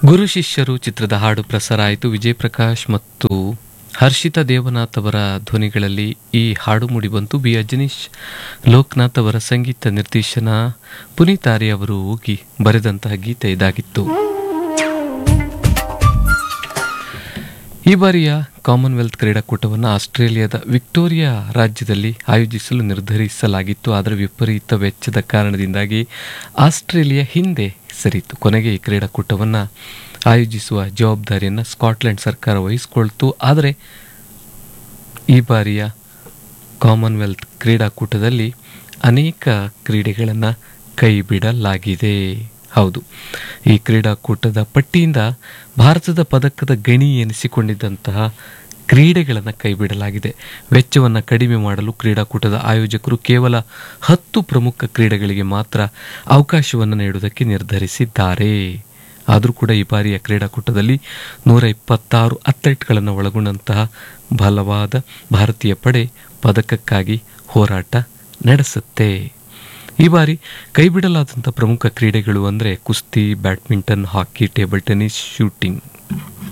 ಗುರು ಶಿಷ್ಯರು ಚಿತ್ರದ ಹಾಡು ಪ್ರಸಾರ ಆಯಿತು ವಿಜಯ್ ಪ್ರಕಾಶ್ ಮತ್ತು ಹರ್ಷಿತಾ ದೇವನಾಥ್ ಅವರ ಧ್ವನಿಗಳಲ್ಲಿ ಈ ಹಾಡು ಮೂಡಿಬಂತು ಬಿ ಅಜನೀಶ್ ಲೋಕನಾಥ್ ಅವರ ಸಂಗೀತ ನಿರ್ದೇಶನ ಪುನೀತ್ ಆರ್ಯ ಅವರು ಹೋಗಿ ಬರೆದಂತಹ ಗೀತೆ ಇದಾಗಿತ್ತು ಈ ಬಾರಿಯ ಕಾಮನ್ವೆಲ್ತ್ ಕ್ರೀಡಾಕೂಟವನ್ನು ಆಸ್ಟ್ರೇಲಿಯಾದ ವಿಕ್ಟೋರಿಯಾ ರಾಜ್ಯದಲ್ಲಿ ಆಯೋಜಿಸಲು ನಿರ್ಧರಿಸಲಾಗಿತ್ತು ಆದರೆ ವಿಪರೀತ ವೆಚ್ಚದ ಕಾರಣದಿಂದಾಗಿ ಆಸ್ಟ್ರೇಲಿಯಾ ಹಿಂದೆ ಸರಿತು ಕೊನೆಗೆ ಈ ಕ್ರೀಡಾಕೂಟವನ್ನು ಆಯೋಜಿಸುವ ಜವಾಬ್ದಾರಿಯನ್ನು ಸ್ಕಾಟ್ಲೆಂಡ್ ಸರ್ಕಾರ ವಹಿಸಿಕೊಳ್ತು ಆದರೆ ಈ ಬಾರಿಯ ಕಾಮನ್ವೆಲ್ತ್ ಕ್ರೀಡಾಕೂಟದಲ್ಲಿ ಅನೇಕ ಕ್ರೀಡೆಗಳನ್ನು ಕೈ ಬಿಡಲಾಗಿದೆ ಹೌದು ಈ ಕ್ರೀಡಾಕೂಟದ ಪಟ್ಟಿಯಿಂದ ಭಾರತದ ಪದಕದ ಗಣಿ ಎನಿಸಿಕೊಂಡಿದ್ದಂತಹ ಕ್ರೀಡೆಗಳನ್ನು ಕೈಬಿಡಲಾಗಿದೆ ವೆಚ್ಚವನ್ನು ಕಡಿಮೆ ಮಾಡಲು ಕ್ರೀಡಾಕೂಟದ ಆಯೋಜಕರು ಕೇವಲ ಹತ್ತು ಪ್ರಮುಖ ಕ್ರೀಡೆಗಳಿಗೆ ಮಾತ್ರ ಅವಕಾಶವನ್ನು ನೀಡುವುದಕ್ಕೆ ನಿರ್ಧರಿಸಿದ್ದಾರೆ ಆದರೂ ಕೂಡ ಈ ಬಾರಿಯ ಕ್ರೀಡಾಕೂಟದಲ್ಲಿ ನೂರ ಇಪ್ಪತ್ತಾರು ಅಥ್ಲೆಟ್ಗಳನ್ನು ಒಳಗೊಂಡಂತಹ ಬಲವಾದ ಭಾರತೀಯ ಪಡೆ ಪದಕಕ್ಕಾಗಿ ಹೋರಾಟ ನಡೆಸುತ್ತೆ ಈ ಬಾರಿ ಕೈಬಿಡಲಾದಂಥ ಪ್ರಮುಖ ಕ್ರೀಡೆಗಳು ಅಂದರೆ ಕುಸ್ತಿ badminton hockey table tennis shooting